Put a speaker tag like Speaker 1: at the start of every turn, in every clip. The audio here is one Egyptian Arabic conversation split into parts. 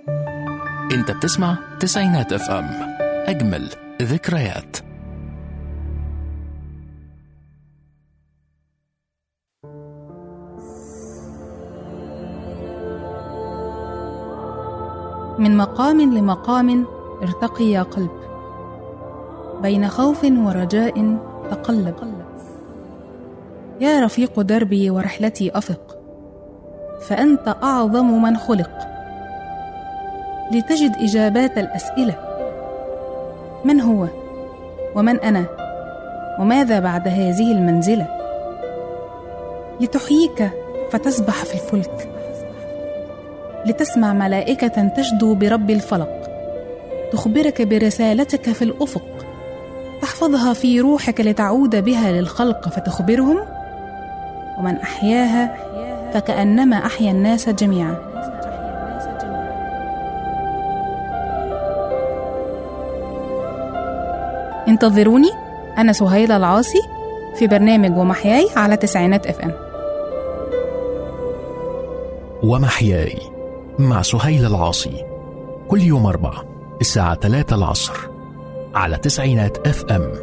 Speaker 1: انت بتسمع تسعينات اف ام اجمل ذكريات
Speaker 2: من مقام لمقام ارتقي يا قلب بين خوف ورجاء تقلب يا رفيق دربي ورحلتي افق فانت اعظم من خلق لتجد اجابات الاسئله من هو ومن انا وماذا بعد هذه المنزله لتحييك فتسبح في الفلك لتسمع ملائكة تشدو برب الفلق تخبرك برسالتك في الأفق تحفظها في روحك لتعود بها للخلق فتخبرهم ومن أحياها فكأنما أحيا الناس جميعا انتظروني أنا سهيلة العاصي في برنامج ومحياي على تسعينات اف ام
Speaker 1: ومحياي مع سهيل العاصي كل يوم أربعة الساعة 3 العصر على تسعينات اف ام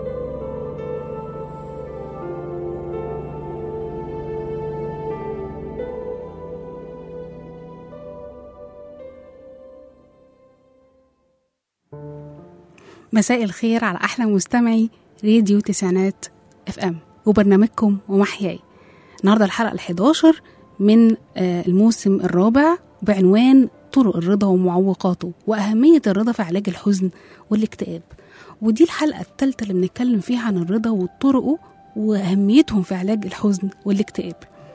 Speaker 2: مساء الخير على أحلى مستمعي راديو تسعينات اف ام وبرنامجكم ومحياي النهارده الحلقة ال11 من آه، الموسم الرابع بعنوان طرق الرضا ومعوقاته وأهمية الرضا في علاج الحزن والاكتئاب ودي الحلقة الثالثة اللي بنتكلم فيها عن الرضا وطرقه وأهميتهم في علاج الحزن والاكتئاب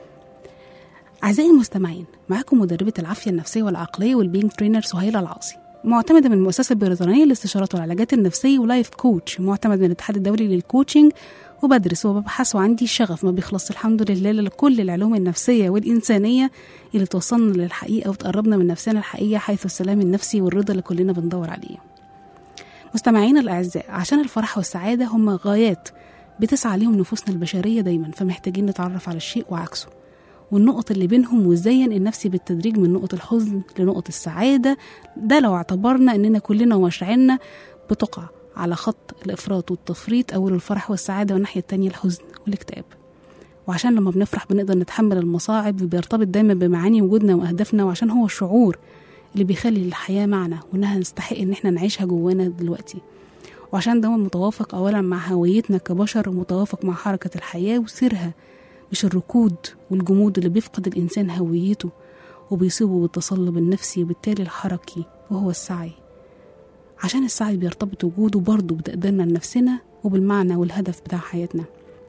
Speaker 2: أعزائي المستمعين معاكم مدربة العافية النفسية والعقلية والبينج ترينر سهيلة العاصي معتمدة من المؤسسة البريطانية للاستشارات والعلاجات النفسية ولايف كوتش معتمد من الاتحاد الدولي للكوتشنج وبدرس وببحث وعندي شغف ما بيخلص الحمد لله لكل العلوم النفسية والإنسانية اللي توصلنا للحقيقة وتقربنا من نفسنا الحقيقية حيث السلام النفسي والرضا اللي كلنا بندور عليه مستمعينا الأعزاء عشان الفرح والسعادة هم غايات بتسعى ليهم نفوسنا البشرية دايما فمحتاجين نتعرف على الشيء وعكسه والنقط اللي بينهم وازاي ينقل نفسي بالتدريج من نقط الحزن لنقط السعادة ده لو اعتبرنا اننا كلنا ومشاعرنا بتقع على خط الافراط والتفريط اول الفرح والسعادة والناحية التانية الحزن والاكتئاب وعشان لما بنفرح بنقدر نتحمل المصاعب بيرتبط دايما بمعاني وجودنا واهدافنا وعشان هو الشعور اللي بيخلي الحياة معنا وانها نستحق ان احنا نعيشها جوانا دلوقتي وعشان ده متوافق اولا مع هويتنا كبشر ومتوافق مع حركة الحياة وسيرها مش الركود والجمود اللي بيفقد الإنسان هويته وبيصيبه بالتصلب النفسي وبالتالي الحركي وهو السعي عشان السعي بيرتبط وجوده برضه بتقديرنا لنفسنا وبالمعنى والهدف بتاع حياتنا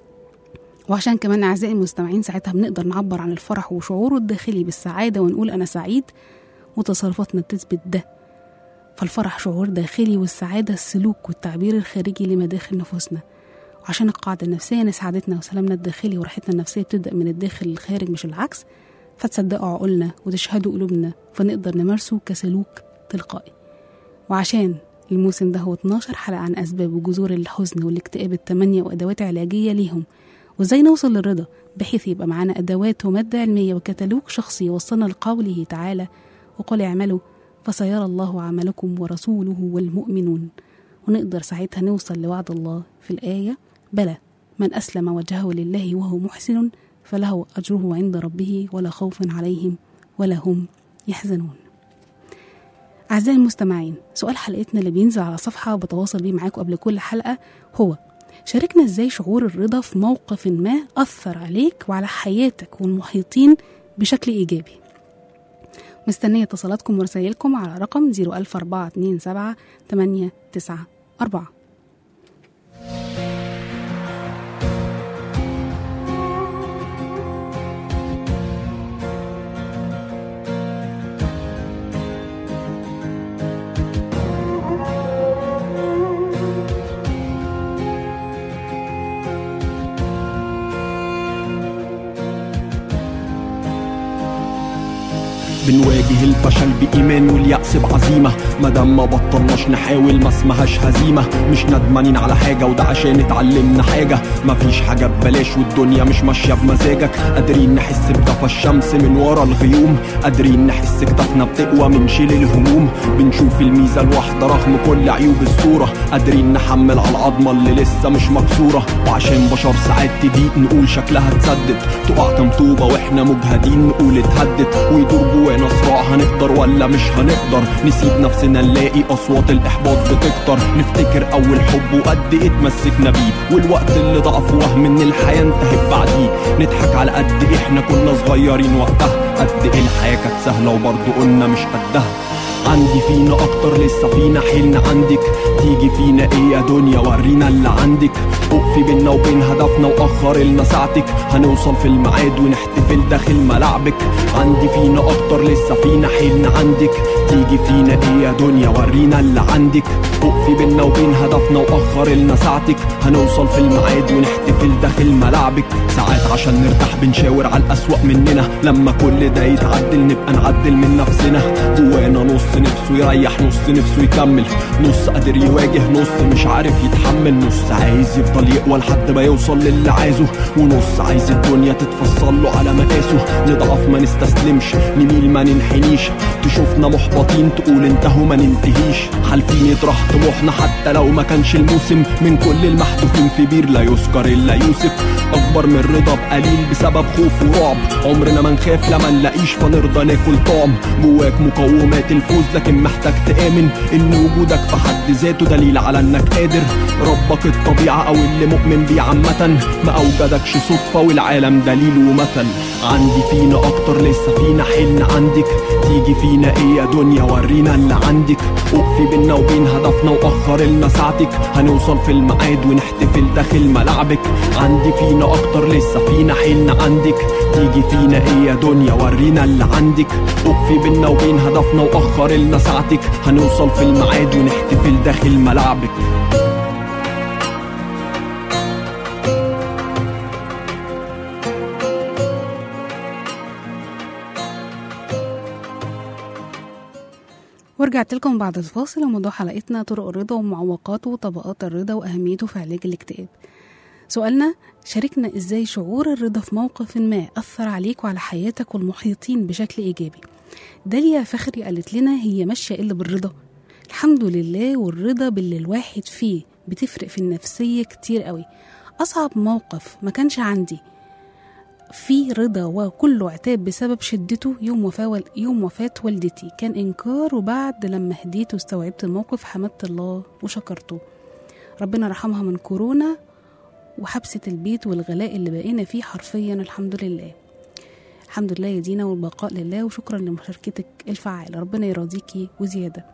Speaker 2: وعشان كمان أعزائي المستمعين ساعتها بنقدر نعبر عن الفرح وشعوره الداخلي بالسعادة ونقول أنا سعيد وتصرفاتنا بتثبت ده فالفرح شعور داخلي والسعادة السلوك والتعبير الخارجي لمداخل نفوسنا وعشان القاعدة النفسية إن سعادتنا وسلامنا الداخلي وراحتنا النفسية بتبدأ من الداخل للخارج مش العكس فتصدقوا عقولنا وتشهدوا قلوبنا فنقدر نمارسه كسلوك تلقائي وعشان الموسم ده هو 12 حلقة عن أسباب وجذور الحزن والاكتئاب التمانية وأدوات علاجية ليهم وإزاي نوصل للرضا بحيث يبقى معانا أدوات ومادة علمية وكتالوج شخصي يوصلنا لقوله تعالى وقل اعملوا فسيرى الله عملكم ورسوله والمؤمنون ونقدر ساعتها نوصل لوعد الله في الآية بلى من أسلم وجهه لله وهو محسن فله أجره عند ربه ولا خوف عليهم ولا هم يحزنون أعزائي المستمعين سؤال حلقتنا اللي بينزل على صفحة وبتواصل بيه معاكم قبل كل حلقة هو شاركنا ازاي شعور الرضا في موقف ما أثر عليك وعلى حياتك والمحيطين بشكل إيجابي مستنية اتصالاتكم ورسائلكم على رقم 00427 894
Speaker 3: بنواجه الفشل بإيمان واليأس بعزيمة مادام ما بطلناش نحاول ما اسمهاش هزيمة مش ندمانين على حاجة وده عشان اتعلمنا حاجة مفيش حاجة ببلاش والدنيا مش ماشية بمزاجك قادرين نحس بدفى الشمس من ورا الغيوم قادرين نحس كتافنا بتقوى من شيل الهموم بنشوف الميزة الواحدة رغم كل عيوب الصورة قادرين نحمل على العظمة اللي لسه مش مكسورة وعشان بشر ساعات تضيق نقول شكلها اتسدد تقع كام طوبة واحنا مجهدين نقول اتهدت ويدور جوانا صراع هنقدر ولا مش هنقدر نسيب نفسنا نلاقي اصوات الاحباط بتكتر نفتكر اول حب وقد ايه اتمسكنا بيه والوقت اللي ضعف وهم ان الحياة انتهت بعديه نضحك على قد ايه احنا كنا صغيرين وقتها قد ايه الحياة كانت سهلة وبرضه قلنا مش قدها عندي فينا اكتر لسه فينا حلم عندك تيجي فينا ايه يا دنيا ورينا اللي عندك اقفي بينا وبين هدفنا واخر لنا ساعتك هنوصل في الميعاد ونحتفل داخل ملعبك عندي فينا اكتر لسه فينا حلم عندك تيجي فينا ايه يا دنيا ورينا اللي عندك اقفي بينا وبين هدفنا واخر لنا ساعتك هنوصل في الميعاد ونحتفل داخل ملعبك ساعات عشان نرتاح بنشاور على الاسوأ مننا لما كل ده يتعدل نبقى نعدل من نفسنا جوانا نص نفسه يريح نص نفسه يكمل نص قادر يواجه نص مش عارف يتحمل نص عايز يفضل يقوى لحد ما يوصل للي عايزه ونص عايز الدنيا تتفصل له على مقاسه نضعف ما نستسلمش نميل ما ننحنيش تشوفنا محبطين تقول انتهوا ما ننتهيش حالفين يطرح طموحنا حتى لو ما كانش الموسم من كل المحذوفين في بير لا يذكر الا يوسف اكبر من رضا بقليل بسبب خوف ورعب عمرنا ما نخاف لما نلاقيش فنرضى ناكل طعم جواك مقومات الفوز لكن محتاج تآمن ان وجودك في حد ذاته دليل على انك قادر ربك الطبيعة او اللي مؤمن بيه عامة ما اوجدكش صدفة والعالم دليل ومثل عندي فينا اكتر لسه فينا حلم عندك تيجي فينا ايه يا دنيا ورينا اللي عندك اقفي بينا وبين هدفنا واخر لنا ساعتك هنوصل في الميعاد ونحتفل داخل ملعبك عندي فينا اكتر لسه فينا حلم عندك تيجي فينا ايه يا دنيا ورينا اللي عندك اقفي بينا وبين هدفنا واخر لنا ساعتك هنوصل في الميعاد ونحتفل داخل ملعبك
Speaker 2: ورجعت لكم بعد الفاصل وموضوع حلقتنا طرق الرضا ومعوقاته وطبقات الرضا وأهميته في علاج الاكتئاب سؤالنا شاركنا ازاي شعور الرضا في موقف ما أثر عليك وعلى حياتك والمحيطين بشكل إيجابي داليا فخري قالت لنا هي ماشية إلا بالرضا الحمد لله والرضا باللي الواحد فيه بتفرق في النفسية كتير قوي أصعب موقف ما كانش عندي في رضا وكله عتاب بسبب شدته يوم وفاة وال... يوم وفاة والدتي كان إنكار وبعد لما هديت واستوعبت الموقف حمدت الله وشكرته ربنا رحمها من كورونا وحبسة البيت والغلاء اللي بقينا فيه حرفيا الحمد لله الحمد لله يا دينا والبقاء لله وشكرا لمشاركتك الفعالة ربنا يرضيكي وزيادة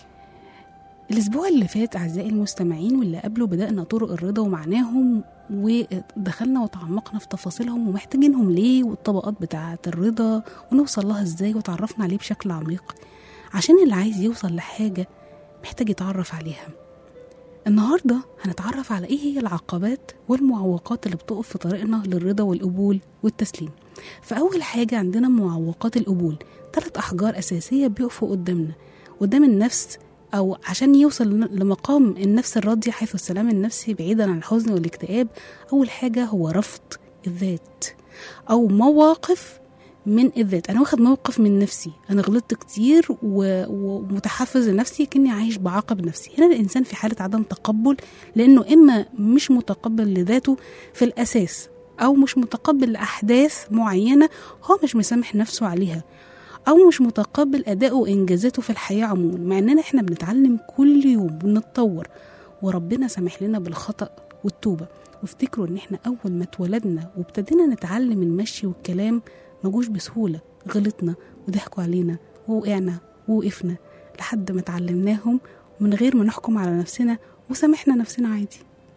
Speaker 2: الأسبوع اللي فات أعزائي المستمعين واللي قبله بدأنا طرق الرضا ومعناهم ودخلنا وتعمقنا في تفاصيلهم ومحتاجينهم ليه والطبقات بتاعة الرضا ونوصل لها ازاي وتعرفنا عليه بشكل عميق عشان اللي عايز يوصل لحاجة محتاج يتعرف عليها النهاردة هنتعرف على ايه هي العقبات والمعوقات اللي بتقف في طريقنا للرضا والقبول والتسليم فأول حاجة عندنا معوقات القبول ثلاث أحجار أساسية بيقفوا قدامنا قدام النفس أو عشان يوصل لمقام النفس الراضية حيث السلام النفسي بعيدا عن الحزن والاكتئاب أول حاجة هو رفض الذات أو مواقف من الذات أنا واخد موقف من نفسي أنا غلطت كتير و- ومتحفز لنفسي كأني عايش بعاقب نفسي هنا الإنسان في حالة عدم تقبل لأنه إما مش متقبل لذاته في الأساس أو مش متقبل لأحداث معينة هو مش مسامح نفسه عليها أو مش متقبل أدائه وإنجازاته في الحياة عموما مع إننا إحنا بنتعلم كل يوم بنتطور وربنا سامح لنا بالخطأ والتوبة وافتكروا إن إحنا أول ما اتولدنا وابتدينا نتعلم المشي والكلام مجوش بسهولة غلطنا وضحكوا علينا ووقعنا ووقفنا لحد ما اتعلمناهم من غير ما نحكم على نفسنا وسامحنا نفسنا عادي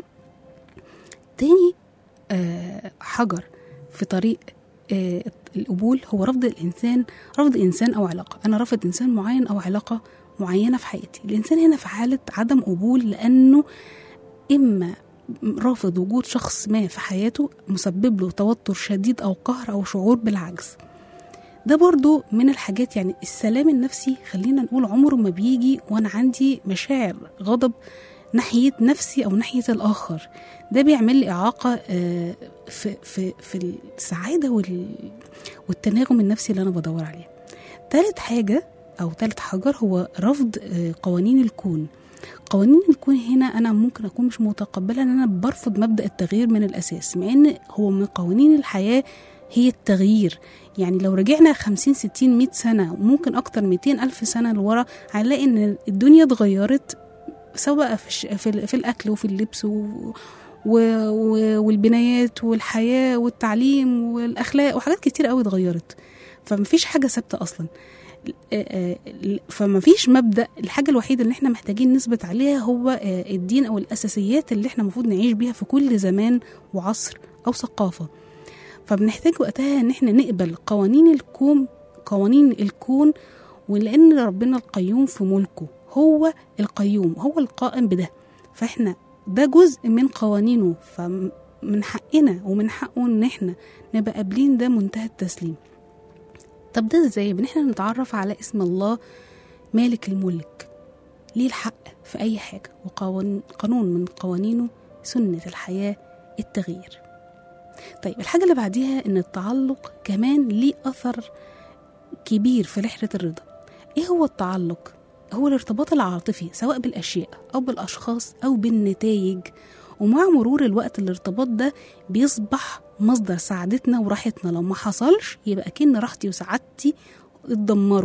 Speaker 2: تاني آه حجر في طريق آه القبول هو رفض الإنسان رفض إنسان أو علاقة أنا رافض إنسان معين أو علاقة معينة في حياتي الإنسان هنا في حالة عدم قبول لأنه إما رافض وجود شخص ما في حياته مسبب له توتر شديد أو قهر أو شعور بالعجز ده برضو من الحاجات يعني السلام النفسي خلينا نقول عمره ما بيجي وانا عندي مشاعر غضب ناحية نفسي أو ناحية الآخر ده بيعمل لي إعاقة آه، في, في, في السعادة وال- والتناغم النفسي اللي أنا بدور عليه تالت حاجة أو تالت حجر هو رفض آه، قوانين الكون قوانين الكون هنا أنا ممكن أكون مش متقبلة إن أنا برفض مبدأ التغيير من الأساس مع إن هو من قوانين الحياة هي التغيير يعني لو رجعنا 50 60 100 سنة وممكن أكتر 200 ألف سنة لورا هنلاقي إن الدنيا اتغيرت سواء في, الش- في, ال- في الأكل وفي اللبس و و و والبنايات والحياة والتعليم والأخلاق وحاجات كتير قوي اتغيرت فمفيش حاجة ثابتة أصلا آه، آه، فمفيش مبدأ الحاجة الوحيدة اللي احنا محتاجين نثبت عليها هو آه، الدين أو الأساسيات اللي احنا المفروض نعيش بيها في كل زمان وعصر أو ثقافة فبنحتاج وقتها ان احنا نقبل قوانين الكون قوانين الكون ولان ربنا القيوم في ملكه هو القيوم هو القائم بده فاحنا ده جزء من قوانينه فمن حقنا ومن حقه ان احنا نبقى قابلين ده منتهى التسليم طب ده ازاي بان احنا نتعرف على اسم الله مالك الملك ليه الحق في اي حاجه وقانون من قوانينه سنه الحياه التغيير طيب الحاجة اللي بعديها إن التعلق كمان ليه أثر كبير في رحلة الرضا إيه هو التعلق؟ هو الارتباط العاطفي سواء بالأشياء أو بالأشخاص أو بالنتائج ومع مرور الوقت الارتباط ده بيصبح مصدر سعادتنا وراحتنا لو ما حصلش يبقى كأن راحتي وسعادتي اتدمروا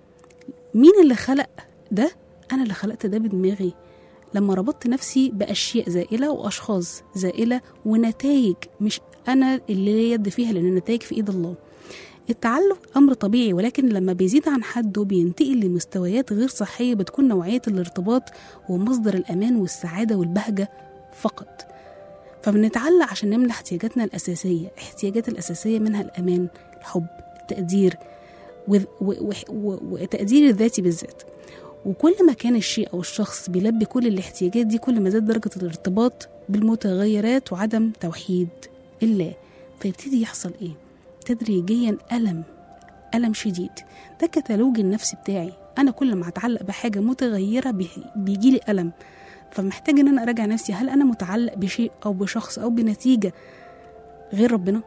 Speaker 2: مين اللي خلق ده؟ أنا اللي خلقت ده بدماغي لما ربطت نفسي بأشياء زائلة وأشخاص زائلة ونتائج مش أنا اللي ليا يد فيها لأن النتائج في إيد الله التعلق أمر طبيعي ولكن لما بيزيد عن حده بينتقل لمستويات غير صحية بتكون نوعية الارتباط ومصدر الأمان والسعادة والبهجة فقط فبنتعلق عشان نملى احتياجاتنا الأساسية احتياجات الأساسية منها الأمان الحب التقدير وذ- و- و- و- وتقدير الذاتي بالذات وكل ما كان الشيء أو الشخص بيلبي كل الاحتياجات دي كل ما زاد درجة الارتباط بالمتغيرات وعدم توحيد الله فيبتدي يحصل إيه؟ تدريجيا ألم ألم شديد ده كتالوج النفسي بتاعي أنا كل ما أتعلق بحاجة متغيرة بيجي لي ألم فمحتاج إن أنا أراجع نفسي هل أنا متعلق بشيء أو بشخص أو بنتيجة غير ربنا؟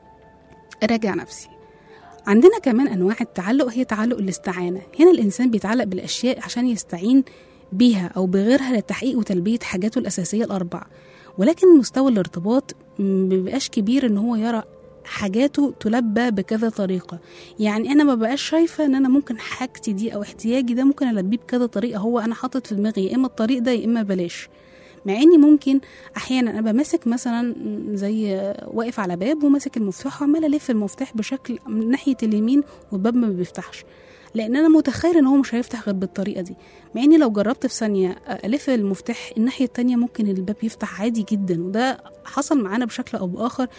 Speaker 2: أراجع نفسي عندنا كمان أنواع التعلق هي تعلق الاستعانة هنا الإنسان بيتعلق بالأشياء عشان يستعين بيها أو بغيرها لتحقيق وتلبية حاجاته الأساسية الأربعة ولكن مستوى الارتباط مبيبقاش كبير إن هو يرى حاجاته تلبى بكذا طريقة يعني أنا ما بقاش شايفة إن أنا ممكن حاجتي دي أو احتياجي ده ممكن ألبيه بكذا طريقة هو أنا حاطط في دماغي يا إما الطريق ده يا إما بلاش مع اني ممكن احيانا ابقى ماسك مثلا زي واقف على باب وماسك المفتاح وعمال الف المفتاح بشكل من ناحيه اليمين والباب ما بيفتحش لان انا متخيل ان هو مش هيفتح غير بالطريقه دي مع اني لو جربت في ثانيه الف المفتاح الناحيه التانية ممكن الباب يفتح عادي جدا وده حصل معانا بشكل او باخر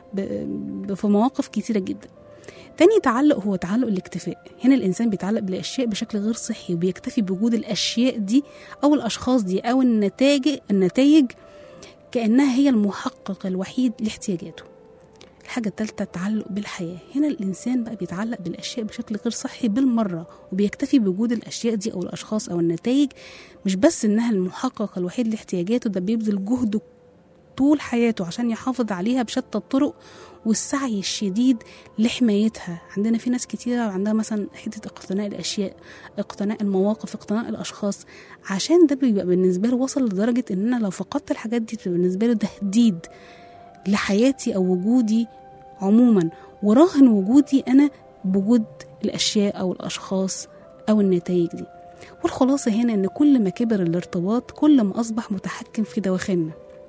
Speaker 2: ب- في مواقف كتيره جدا تاني تعلق هو تعلق الاكتفاء هنا الإنسان بيتعلق بالأشياء بشكل غير صحي وبيكتفي بوجود الأشياء دي أو الأشخاص دي أو النتائج النتائج كأنها هي المحقق الوحيد لاحتياجاته الحاجة التالتة التعلق بالحياة هنا الإنسان بقى بيتعلق بالأشياء بشكل غير صحي بالمرة وبيكتفي بوجود الأشياء دي أو الأشخاص أو النتائج مش بس إنها المحقق الوحيد لاحتياجاته ده بيبذل جهده طول حياته عشان يحافظ عليها بشتى الطرق والسعي الشديد لحمايتها عندنا في ناس كتيرة عندها مثلا حتة اقتناء الأشياء اقتناء المواقف اقتناء الأشخاص عشان ده بيبقى بالنسبة له وصل لدرجة إن أنا لو فقدت الحاجات دي بتبقى بالنسبة له تهديد لحياتي أو وجودي عموما وراهن وجودي أنا بوجود الأشياء أو الأشخاص أو النتائج دي والخلاصة هنا إن كل ما كبر الارتباط كل ما أصبح متحكم في دواخلنا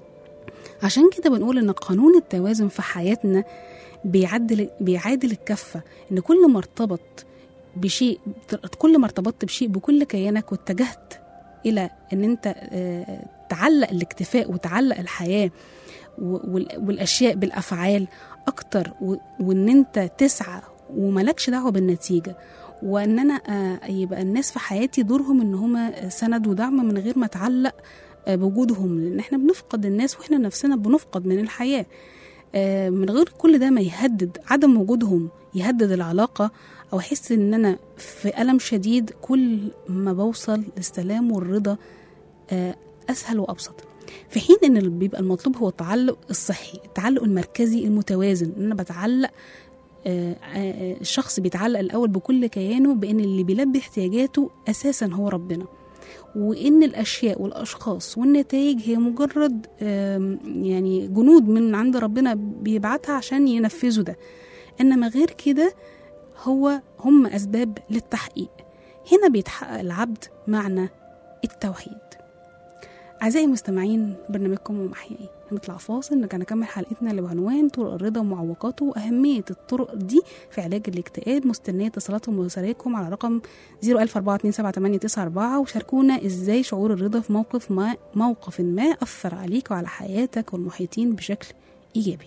Speaker 2: عشان كده بنقول ان قانون التوازن في حياتنا بيعدل بيعادل الكفه ان كل ما ارتبط بشيء كل ما ارتبطت بشيء بكل كيانك واتجهت الى ان انت آه، تعلق الاكتفاء وتعلق الحياه و- وال- والاشياء بالافعال اكتر و- وان انت تسعى وملكش دعوه بالنتيجه وان انا آه، يبقى الناس في حياتي دورهم ان هما سند ودعم من غير ما اتعلق آه، بوجودهم لان احنا بنفقد الناس واحنا نفسنا بنفقد من الحياه آه، من غير كل ده ما يهدد عدم وجودهم يهدد العلاقة أو أحس إن أنا في ألم شديد كل ما بوصل للسلام والرضا آه، أسهل وأبسط في حين إن اللي بيبقى المطلوب هو التعلق الصحي التعلق المركزي المتوازن إن أنا بتعلق آه، آه، الشخص بيتعلق الأول بكل كيانه بإن اللي بيلبي احتياجاته أساسا هو ربنا وإن الأشياء والأشخاص والنتائج هي مجرد آم، يعني جنود من عند ربنا بيبعتها عشان ينفذوا ده إنما غير كده هو هم أسباب للتحقيق هنا بيتحقق العبد معنى التوحيد أعزائي المستمعين برنامجكم ومحياي هنطلع فاصل نرجع نكمل حلقتنا اللي بعنوان طرق الرضا ومعوقاته وأهمية الطرق دي في علاج الاكتئاب مستنية اتصالاتكم ورسائلكم على رقم 004278894 وشاركونا ازاي شعور الرضا في موقف ما موقف ما أثر عليك وعلى حياتك والمحيطين بشكل إيجابي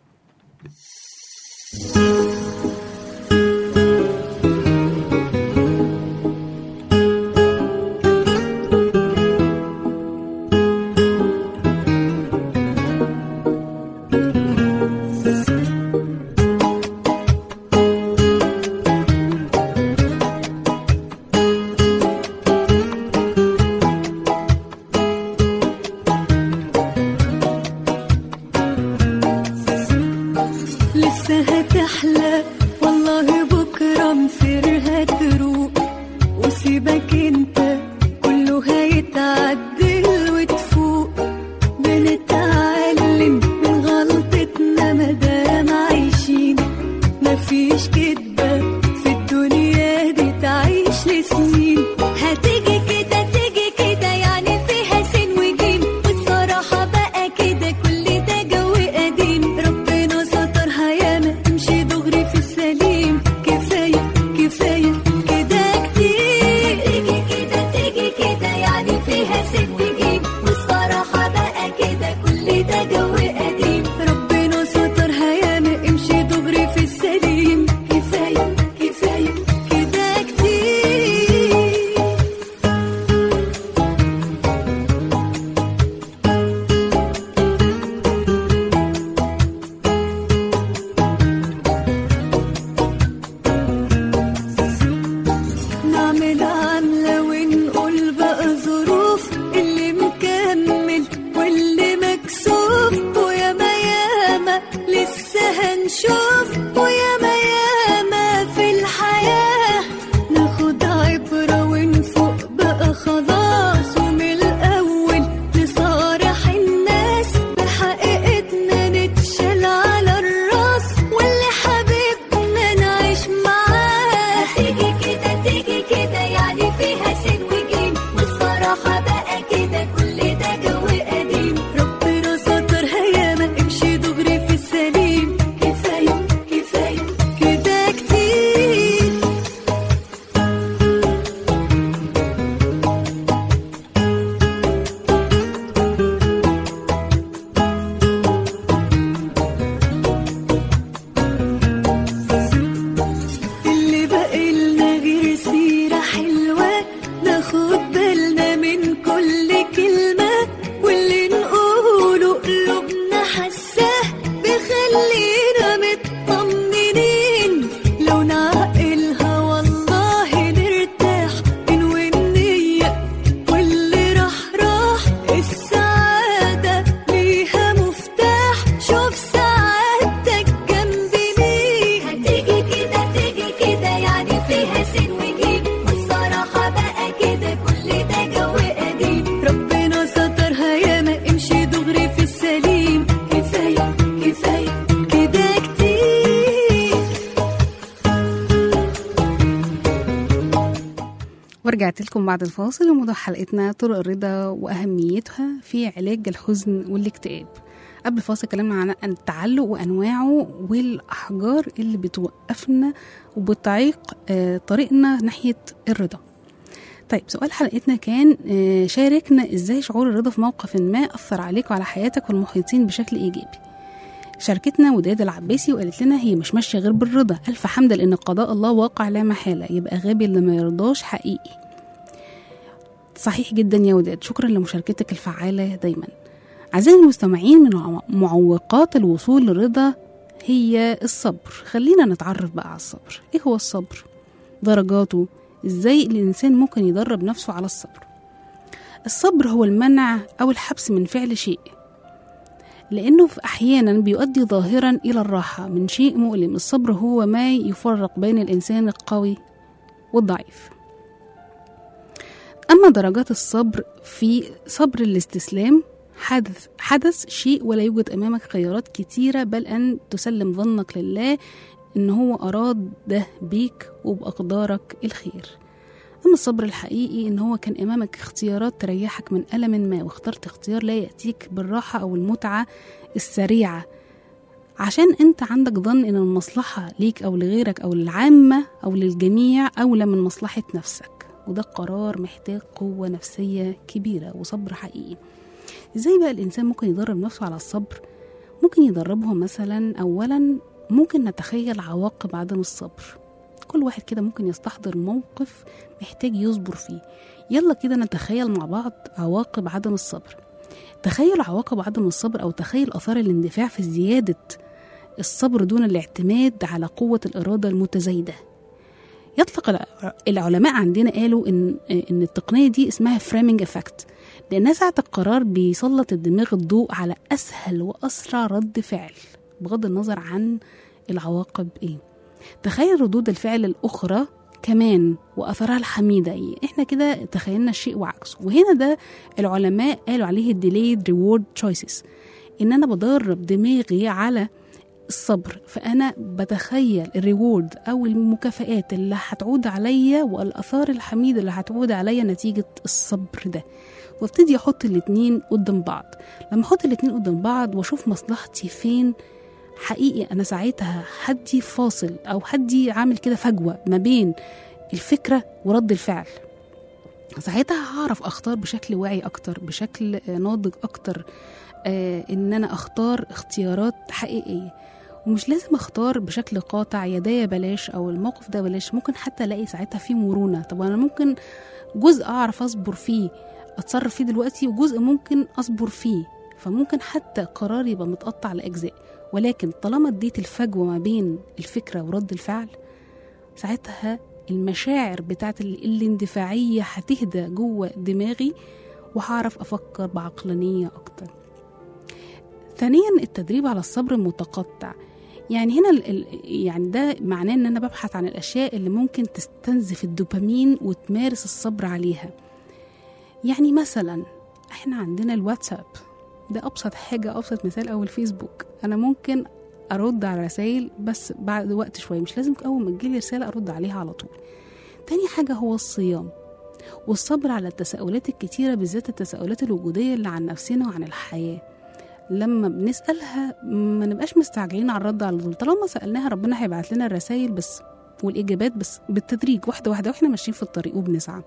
Speaker 4: لسه هتحلى والله بكرة مصيرها تروق وسيبك انت كله هيتعدل وتفوق بنتعلم من غلطتنا مادام عايشين مفيش كدبة في الدنيا دي تعيش لسنين هتيجي كده تيجي كده يعني فيها سين وجيم والصراحة بقى كده كل ده جو قديم ربنا سترها ياما تمشي دغري في السليم كفاية كفاية كده كتير تيجي كده تيجي كده يعني فيها سين وجيم والصراحة بقى كده كل ده جو قديم ربنا سترها ياما امشي دغري في السليم كفاية كفاية كده كتير نعمل عملة ونقول بقى ظروف اللي مكمل واللي مكسوف وياما ياما لسه هنشوف وياما ياما في الحياة ناخد عبرة ونفوق بقى خلاص ومن الأول نصارح الناس بحقيقتنا نتشال على الراس واللي حبيبنا نعيش معاه تيجي كده تيجي كده يعني فيها سين وجيم والصراحة بقى كده كل ده جو قديم ربنا سترها ياما امشي دغري في السليم كفاية كفاية كده كتير اللي بقالنا غير سيرة حلوة ناخد بالنا من كل كلمة واللي نقوله قلوبنا حساه بيخلينا مطمنين لو نعقلها والله نرتاح ننوي النية واللي راح راح السعادة ليها مفتاح شوف سعادتك جنب مين هتيجي كده تيجي كده يعني فيها سين وجيم والصراحة بقى كده كل ده جو قديم ربنا سترها ياما امشي دغري في السليم كفاية كفاية كده كتير
Speaker 2: ورجعت لكم بعد الفاصل وموضوع حلقتنا طرق الرضا وأهميتها في علاج الحزن والاكتئاب قبل الفاصل اتكلمنا عن التعلق وأنواعه والأحجار اللي بتوقفنا وبتعيق آه، طريقنا ناحية الرضا طيب سؤال حلقتنا كان آه، شاركنا ازاي شعور الرضا في موقف ما أثر عليك وعلى حياتك والمحيطين بشكل إيجابي شاركتنا وداد العباسي وقالت لنا هي مش ماشيه غير بالرضا الف حمد لان قضاء الله واقع لا محاله يبقى غبي اللي ما يرضاش حقيقي صحيح جدا يا وداد شكرا لمشاركتك الفعاله دايما أعزائي المستمعين من مع- معوقات الوصول للرضا هي الصبر خلينا نتعرف بقى على الصبر إيه هو الصبر؟ درجاته إزاي الإنسان ممكن يدرب نفسه على الصبر الصبر هو المنع أو الحبس من فعل شيء لأنه في أحيانا بيؤدي ظاهرا إلى الراحة من شيء مؤلم الصبر هو ما يفرق بين الإنسان القوي والضعيف أما درجات الصبر في صبر الاستسلام حدث حدث شيء ولا يوجد أمامك خيارات كتيرة بل أن تسلم ظنك لله إن هو أراد ده بيك وبأقدارك الخير أما الصبر الحقيقي إن هو كان أمامك اختيارات تريحك من ألم ما واخترت اختيار لا يأتيك بالراحة أو المتعة السريعة عشان أنت عندك ظن إن المصلحة ليك أو لغيرك أو للعامة أو للجميع أولى من مصلحة نفسك وده قرار محتاج قوة نفسية كبيرة وصبر حقيقي ازاي بقى الإنسان ممكن يدرب نفسه على الصبر ممكن يدربه مثلا أولا ممكن نتخيل عواقب عدم الصبر كل واحد كده ممكن يستحضر موقف محتاج يصبر فيه يلا كده نتخيل مع بعض عواقب عدم الصبر تخيل عواقب عدم الصبر أو تخيل آثار الاندفاع في زيادة الصبر دون الاعتماد على قوة الإرادة المتزايدة يطلق الع- العلماء عندنا قالوا إن إن التقنية دي اسمها فريمنج افكت لأنها ساعة القرار بيسلط الدماغ الضوء على أسهل وأسرع رد فعل بغض النظر عن العواقب إيه تخيل ردود الفعل الأخرى كمان وأثرها الحميدة إيه؟ إحنا كده تخيلنا الشيء وعكسه وهنا ده العلماء قالوا عليه delayed reward choices إن أنا بدرب دماغي على الصبر فأنا بتخيل الريورد أو المكافآت اللي هتعود عليا والآثار الحميدة اللي هتعود عليا نتيجة الصبر ده وابتدي أحط الاتنين قدام بعض لما أحط الاتنين قدام بعض وأشوف مصلحتي فين حقيقي أنا ساعتها حدي فاصل أو حدي عامل كده فجوة ما بين الفكرة ورد الفعل ساعتها هعرف أختار بشكل واعي أكتر بشكل آه، ناضج أكتر آه، إن أنا أختار اختيارات حقيقية ومش لازم اختار بشكل قاطع يدايا بلاش او الموقف ده بلاش ممكن حتى الاقي ساعتها فيه مرونه طب انا ممكن جزء اعرف اصبر فيه اتصرف فيه دلوقتي وجزء ممكن اصبر فيه فممكن حتى قراري يبقى متقطع لاجزاء ولكن طالما اديت الفجوه ما بين الفكره ورد الفعل ساعتها المشاعر بتاعت ال- الاندفاعيه هتهدى جوه دماغي وهعرف افكر بعقلانيه اكتر ثانيا التدريب على الصبر المتقطع يعني هنا ال ال يعني ده معناه ان انا ببحث عن الاشياء اللي ممكن تستنزف الدوبامين وتمارس الصبر عليها يعني مثلا احنا عندنا الواتساب ده ابسط حاجه ابسط مثال او الفيسبوك انا ممكن ارد على رسائل بس بعد وقت شويه مش لازم اول ما تجيلي رساله ارد عليها على طول تاني حاجه هو الصيام والصبر على التساؤلات الكتيره بالذات التساؤلات الوجوديه اللي عن نفسنا وعن الحياه لما بنسألها ما نبقاش مستعجلين على الرد على طول طالما سألناها ربنا هيبعت لنا الرسائل بس والإجابات بس بالتدريج واحدة واحدة واحنا ماشيين في الطريق وبنسعى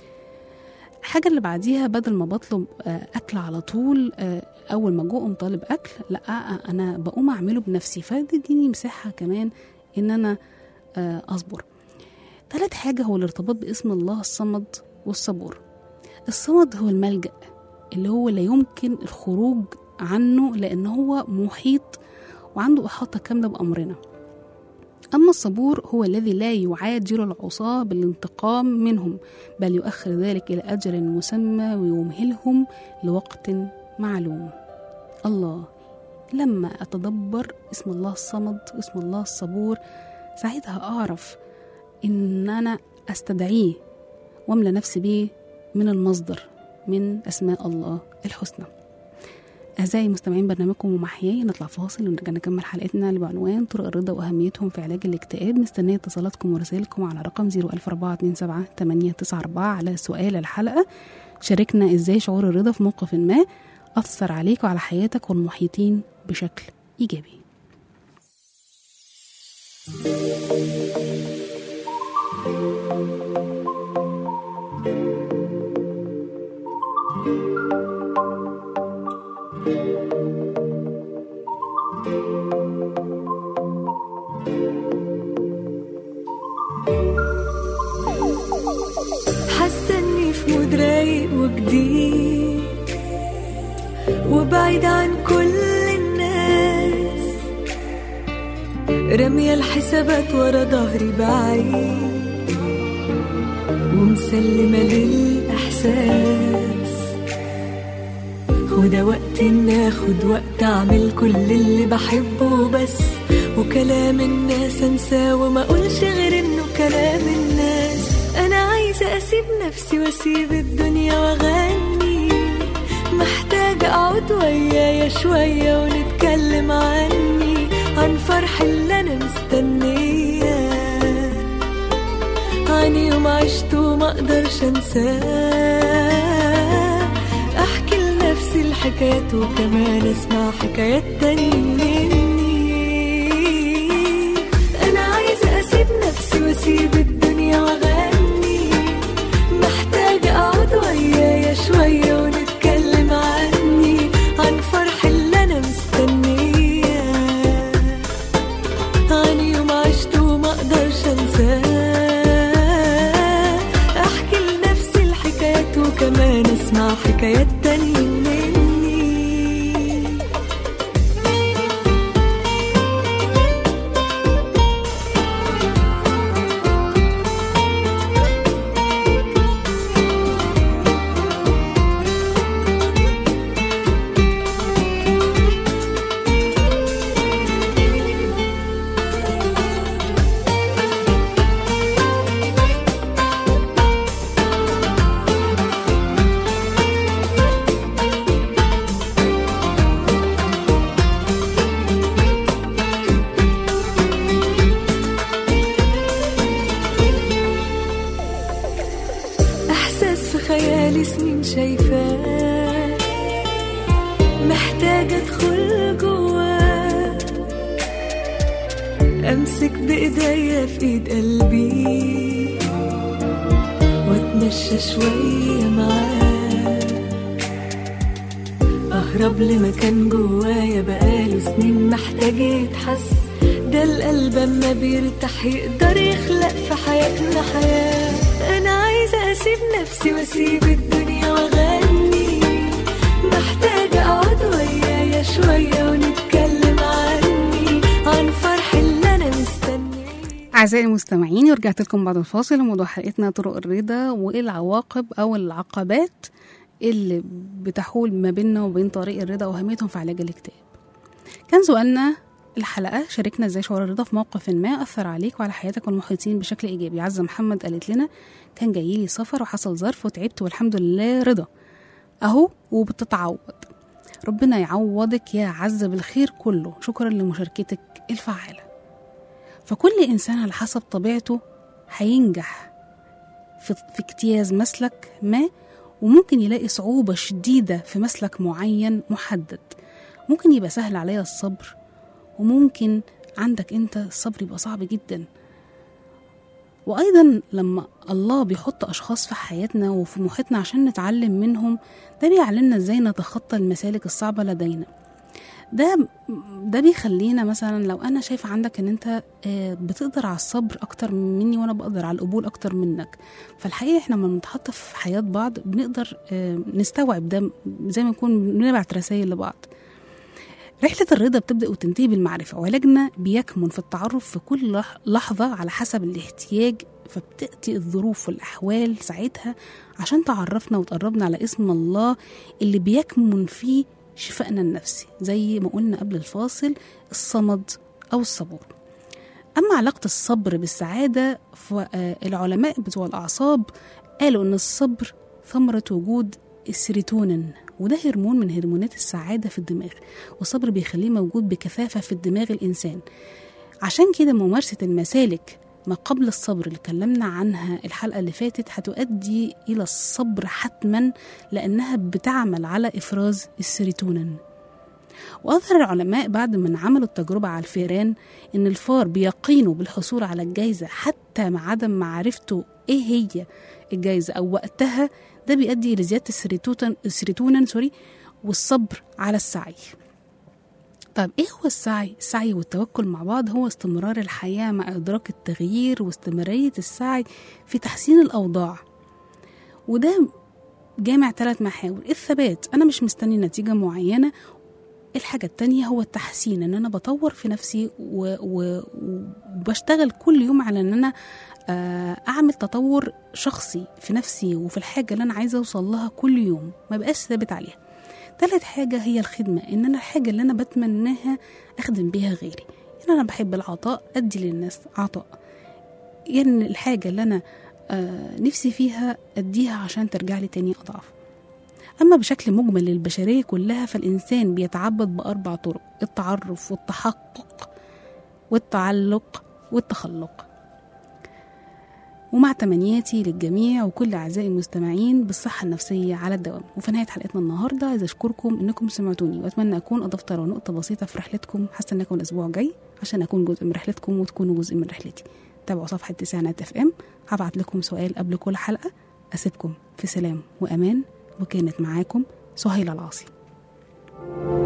Speaker 2: الحاجة اللي بعديها بدل ما بطلب آه، أكل على طول آه، أول ما جو أقوم طالب أكل لا آه، أنا بقوم أعمله بنفسي فديني مساحة كمان إن أنا آه، أصبر تالت حاجة هو الارتباط باسم الله الصمد والصبور الصمد هو الملجأ اللي هو لا يمكن الخروج عنه لأن هو محيط وعنده إحاطة كاملة بأمرنا أما الصبور هو الذي لا يعاجل العصاة بالانتقام منهم بل يؤخر ذلك إلى أجل مسمى ويمهلهم لوقت معلوم الله لما أتدبر اسم الله الصمد واسم الله الصبور ساعتها أعرف إن أنا أستدعيه وأملى نفسي بيه من المصدر من أسماء الله الحسنى أعزائي مستمعين برنامجكم ومحياي نطلع فاصل ونرجع نكمل حلقتنا اللي بعنوان طرق الرضا وأهميتهم في علاج الاكتئاب مستنية اتصالاتكم ورسائلكم على رقم 01427 على سؤال الحلقة شاركنا إزاي شعور الرضا في موقف ما أثر عليك وعلى حياتك والمحيطين بشكل إيجابي
Speaker 4: حاسه اني في مود رايق وجديد وبعد بعيد عن كل الناس رمية الحسابات ورا ظهري بعيد ومسلمة للإحساس وده وقت إن آخد وقت أعمل كل اللي بحبه بس وكلام الناس أنساه وما أقولش غير إنه كلام الناس أنا عايزة أسيب نفسي وأسيب الدنيا وأغني محتاجة أقعد ويايا شوية ونتكلم عني عن فرح اللي أنا مستنياه عن يوم عشته ما اقدرش انساه احكي لنفسي الحكايات وكمان اسمع حكايات تاني مني انا عايزه اسيب نفسي واسيب الدنيا واغني محتاجه اقعد ويايا شويه ونتكلم عني عن فرح اللي انا مستنياه عن يوم عشته وما اقدرش انساه احكي لنفسي الحكايات وكمان اسمع حكايات تانية مني احساس في خيالي سنين شايفاه محتاجة ادخل جواه امسك بايديا في ايد قلبي واتمشى شوية معاه اهرب لمكان جوايا بقاله سنين محتاج يتحس ده القلب اما بيرتاح يقدر يخلق في حياتنا حياة انا عايزة اسيب نفسي واسيب الدنيا واغني محتاجة اقعد ويايا شوية ونتكلم عني عن فرح اللي انا مستنيه
Speaker 2: أعزائي المستمعين ورجعت لكم بعد الفاصل وموضوع حلقتنا طرق الرضا وإيه العواقب أو العقبات اللي بتحول ما بيننا وبين طريق الرضا وأهميتهم في علاج الاكتئاب كان سؤالنا الحلقة شاركنا ازاي شعور الرضا في موقف ما أثر عليك وعلى حياتك والمحيطين بشكل إيجابي عزة محمد قالت لنا كان جاي لي سفر وحصل ظرف وتعبت والحمد لله رضا أهو وبتتعوض ربنا يعوضك يا عزة بالخير كله شكرا لمشاركتك الفعالة فكل إنسان على حسب طبيعته هينجح في, في اجتياز مسلك ما وممكن يلاقي صعوبة شديدة في مسلك معين محدد ممكن يبقى سهل عليا الصبر وممكن عندك انت الصبر يبقى صعب جدا وايضا لما الله بيحط اشخاص في حياتنا وفي محيطنا عشان نتعلم منهم ده بيعلمنا ازاي نتخطى المسالك الصعبه لدينا ده ده بيخلينا مثلا لو انا شايفه عندك ان انت آه، بتقدر على الصبر اكتر مني وانا بقدر على القبول اكتر منك فالحقيقه احنا لما بنتحط في حياه بعض بنقدر آه، نستوعب ده زي ما نكون بنبعت رسائل لبعض رحلة الرضا بتبدأ وتنتهي بالمعرفة وعلاجنا بيكمن في التعرف في كل لح- لحظة على حسب الاحتياج فبتأتي الظروف والأحوال ساعتها عشان تعرفنا وتقربنا على اسم الله اللي بيكمن فيه شفائنا النفسي زي ما قلنا قبل الفاصل الصمد أو الصبور أما علاقة الصبر بالسعادة فالعلماء بتوع الأعصاب قالوا إن الصبر ثمرة وجود السيروتونين وده هرمون من هرمونات السعادة في الدماغ والصبر بيخليه موجود بكثافة في الدماغ الإنسان عشان كده ممارسة المسالك ما قبل الصبر اللي اتكلمنا عنها الحلقة اللي فاتت هتؤدي إلى الصبر حتما لأنها بتعمل على إفراز السيروتونين وأظهر العلماء بعد ما عملوا التجربة على الفئران إن الفار بيقينوا بالحصول على الجايزة حتى مع عدم معرفته إيه هي الجايزة أو وقتها ده بيؤدي إلى زيادة السيروتونين السيروتونين سوري والصبر على السعي طيب ايه هو السعي؟ السعي والتوكل مع بعض هو استمرار الحياة مع إدراك التغيير واستمرارية السعي في تحسين الأوضاع وده جامع ثلاث محاور الثبات أنا مش مستني نتيجة معينة الحاجة التانية هو التحسين ان انا بطور في نفسي و- و- وبشتغل كل يوم على ان انا آه، اعمل تطور شخصي في نفسي وفي الحاجة اللي انا عايزة اوصل لها كل يوم ما بقاش ثابت عليها تالت حاجة هي الخدمة ان انا الحاجة اللي انا بتمناها اخدم بيها غيري ان انا بحب العطاء ادي للناس عطاء يعني الحاجة اللي انا آه، نفسي فيها اديها عشان ترجع لي تاني اضعف أما بشكل مجمل للبشرية كلها فالإنسان بيتعبد بأربع طرق التعرف والتحقق والتعلق والتخلق ومع تمنياتي للجميع وكل أعزائي المستمعين بالصحة النفسية على الدوام وفي نهاية حلقتنا النهاردة عايزة أشكركم إنكم سمعتوني وأتمنى أكون أضفت ولو نقطة بسيطة في رحلتكم هستناكم الأسبوع الجاي عشان أكون جزء من رحلتكم وتكونوا جزء من رحلتي تابعوا صفحة تسعينات اف ام هبعت لكم سؤال قبل كل حلقة أسيبكم في سلام وأمان وكانت معاكم سهيلة العاصي